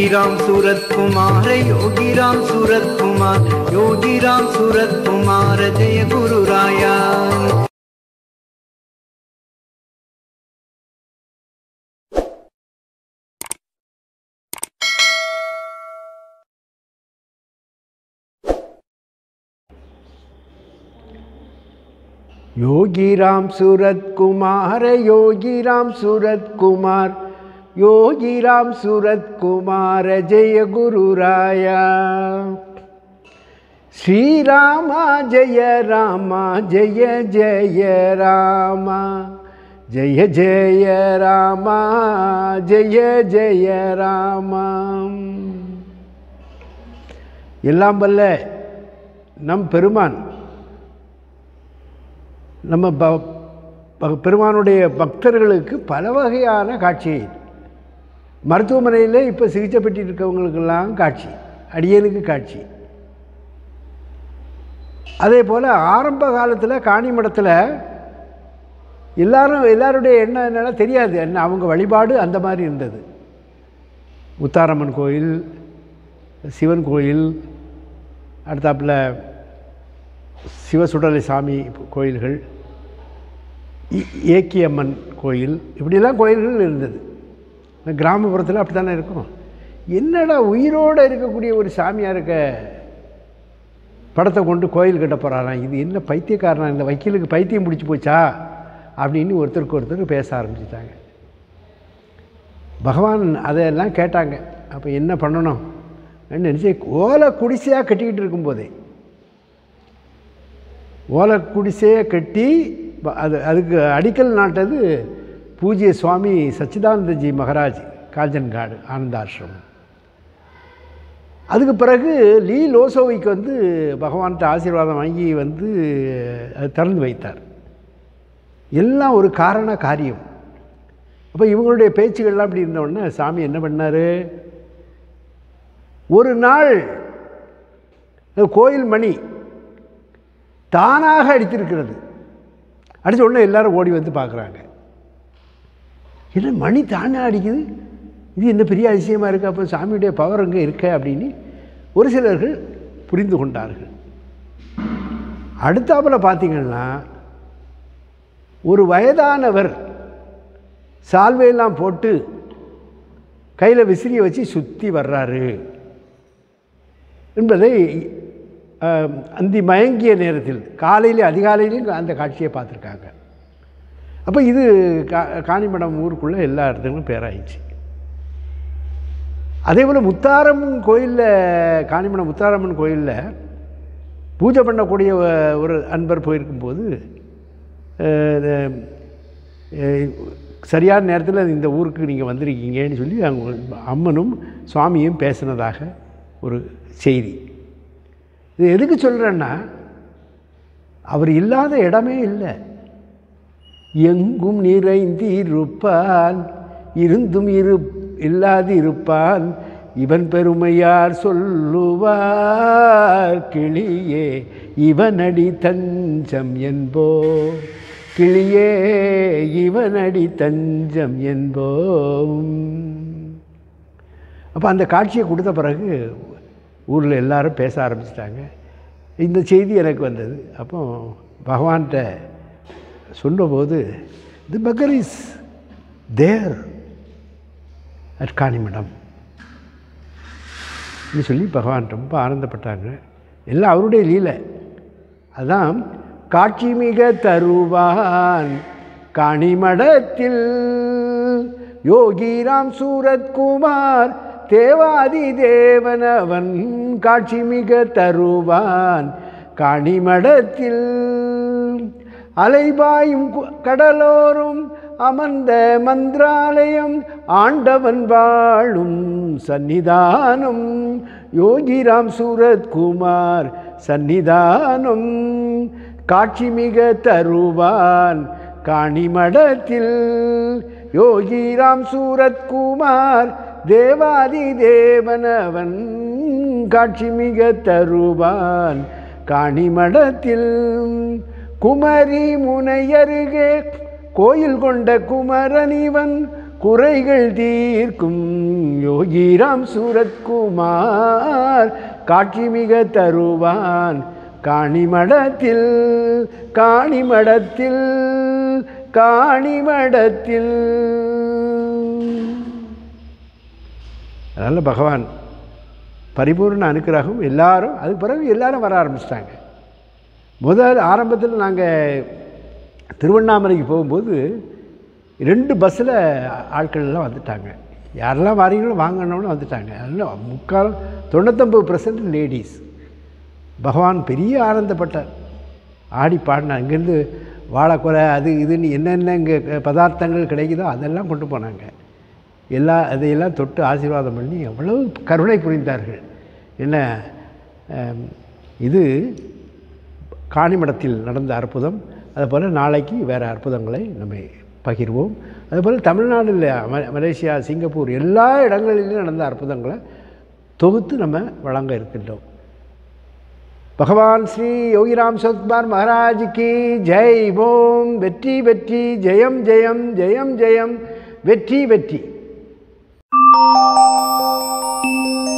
योगीराम सूरत कुमार योगीराम सूरत कुमार योगीराम सूरत कुमार जय गुरु राया योगीराम सूरत कुमार योगीराम सूरत कुमार योगीराम सूरत कुमार जय गुरुराया श्री रामा जय रामा जय जय रामा जय जय रामा जय जय ராமா எல்லாம் வல்ல நம் பெருமான் நம்ம ப ப- பெருமானுடைய பக்தர்களுக்கு பல வகையான காட்சி மருத்துவமனையில் இப்போ சிகிச்சை பெற்று இருக்கவங்களுக்கெல்லாம் காட்சி அடியனுக்கு காட்சி அதே போல் ஆரம்ப காலத்தில் காணிமடத்தில் எல்லாரும் எல்லாருடைய எண்ணம் என்னன்னா தெரியாது என்ன அவங்க வழிபாடு அந்த மாதிரி இருந்தது முத்தாரம்மன் கோயில் சிவன் கோயில் அடுத்தாப்புல சிவசுடலை சாமி கோயில்கள் இ- ஏக்கியம்மன் கோயில் இப்படியெல்லாம் கோயில்கள் இருந்தது கிராமப்புறத்தில் அப்படி தானே இருக்கும் என்னடா உயிரோடு இருக்கக்கூடிய ஒரு சாமியாக இருக்க படத்தை கொண்டு கோயில் கட்ட போகிறாராம் இது என்ன பைத்தியக்காரனா இந்த வக்கீலுக்கு பைத்தியம் பிடிச்சி போச்சா அப்படின்னு ஒருத்தருக்கு ஒருத்தர் பேச ஆரம்பிச்சிட்டாங்க பகவான் அதையெல்லாம் கேட்டாங்க அப்போ என்ன பண்ணணும் நினச்சி ஓலை குடிசையாக கட்டிக்கிட்டு இருக்கும்போதே ஓலை குடிசையை கட்டி ப- அது அதுக்கு அடிக்கல் நாட்டது பூஜ்ய சுவாமி சச்சிதானந்தஜி மகராஜ் காஞ்சன்காடு ஆனந்தாசிரமம் அதுக்கு பிறகு லீ லோசோவிக்கு வந்து பகவான்கிட்ட ஆசீர்வாதம் வாங்கி வந்து அது திறந்து வைத்தார் எல்லாம் ஒரு காரண காரியம் அப்போ இவங்களுடைய பேச்சுகள்லாம் அப்படி இருந்த உடனே சாமி என்ன பண்ணார் ஒரு நாள் அந்த கோயில் மணி தானாக அடித்திருக்கிறது அடித்த உடனே எல்லாரும் ஓடி வந்து பார்க்குறாங்க என்ன மணி தானே அடிக்குது இது என்ன பெரிய அதிசயமாக இருக்குது அப்போ சாமியுடைய பவர் அங்கே இருக்க அப்படின்னு ஒரு சிலர்கள் புரிந்து கொண்டார்கள் அடுத்தாப்புல பார்த்தீங்கன்னா ஒரு வயதானவர் சால்வையெல்லாம் போட்டு கையில் விசிறியை வச்சு சுற்றி வர்றாரு என்பதை அஹ், அந்தி மயங்கிய நேரத்தில் காலையிலே அதிகாலையிலையும் அந்த காட்சியை பார்த்துருக்காங்க அப்போ இது கா காணிமடம் ஊருக்குள்ளே எல்லா இடத்துக்கும் பேராயிடுச்சு அதே போல் முத்தாரம்மன் கோயிலில் காணிமடம் முத்தாரம்மன் கோயிலில் பூஜை பண்ணக்கூடிய ஒ- ஒரு அன்பர் போயிருக்கும்போது அஹ், இது, அஹ், சரியான நேரத்தில் இந்த ஊருக்கு நீங்கள் வந்திருக்கீங்கன்னு சொல்லி அவங்க அம்மனும் சுவாமியும் பேசினதாக ஒரு செய்தி இது எதுக்கு சொல்கிறேன்னா அவர் இல்லாத இடமே இல்லை எங்கும் நிறைந்திருப்பான் இருந்தும் இரு இல்லாது இருப்பான் இவன் பெருமையார் சொல்லுவார் கிளியே இவனடி தஞ்சம் என்போ கிளியே இவனடி தஞ்சம் என்போம் அப்போ அந்த காட்சியை கொடுத்த பிறகு ஊரில் எல்லாரும் பேச ஆரம்பிச்சிட்டாங்க இந்த செய்தி எனக்கு வந்தது அப்போ பகவான்கிட்ட சொன்னபோது the fakir is there at Kanimadam ன்னு சொல்லி பகவான் ரொம்ப ஆனந்தப்பட்டாங்க எல்லாம் அவருடைய லீலை அதான் காட்சி மிக தருவான் காணிமடத்தில் யோகிராம் சூரத்குமார் தேவாதி தேவனவன் காட்சி மிக தருவான் காணிமடத்தில் அலைபாயும் கு- கடலோரும் அமர்ந்த மந்திராலயம் ஆண்டவன் வாழும் சந்நிதானம் யோகிராம் சூரத்குமார் சந்நிதானம் காட்சி மிக தருவான் காணிமடத்தில் யோகிராம் சூரத்குமார் தேவாதி தேவனவன் காட்சி மிக தருவான் காணிமடத்தில் குமரி முனையருகே கோயில் கொண்ட குமரனிவன் குறைகள் தீர்க்கும் யோகிராம் சூரத்குமார் காட்சி மிக தருவான் காணிமடத்தில் காணிமடத்தில் காணிமடத்தில் அதனால் பகவான் பரிபூர்ண அனுக்கிரகம் எல்லாரும் அதுக்கு பிறகு எல்லாரும் வர ஆரம்பிச்சிட்டாங்க முதல் ஆரம்பத்தில் நாங்கள் திருவண்ணாமலைக்கு போகும்போது ரெண்டு பஸ்ஸில் ஆட்கள் எல்லாம் வந்துட்டாங்க யாரெல்லாம் வாரீங்களோ வாங்கணும்னு வந்துட்டாங்க அதனால் முக்கால் தொண்ணூத்தொம்பது பர்சன்ட் லேடிஸ் பகவான் பெரிய ஆனந்தப்பட்டார் ஆடி பாடினார் இங்கேருந்து வாழைக்குலை அது இதுன்னு என்னென்ன இங்கே பதார்த்தங்கள் கிடைக்குதோ அதெல்லாம் கொண்டு போனாங்க எல்லா அதையெல்லாம் தொட்டு ஆசீர்வாதம் பண்ணி அவ்வளவு கருணை புரிந்தார்கள் என்ன அம், இது காணிமடத்தில் நடந்த அற்புதம் அதுபோல் நாளைக்கு வேறு அற்புதங்களை நம்ம பகிர்வோம் அதுபோல் தமிழ்நாடுல ம மலேசியா சிங்கப்பூர் எல்லா இடங்களிலும் நடந்த அற்புதங்களை தொகுத்து நம்ம வழங்க இருக்கின்றோம் பகவான் ஸ்ரீ யோகிராம் சத்குமார் மகாராஜ் கி ஜெய் ஓம் வெற்றி வெற்றி ஜெயம் ஜெயம் ஜெயம் ஜெயம் வெற்றி வெற்றி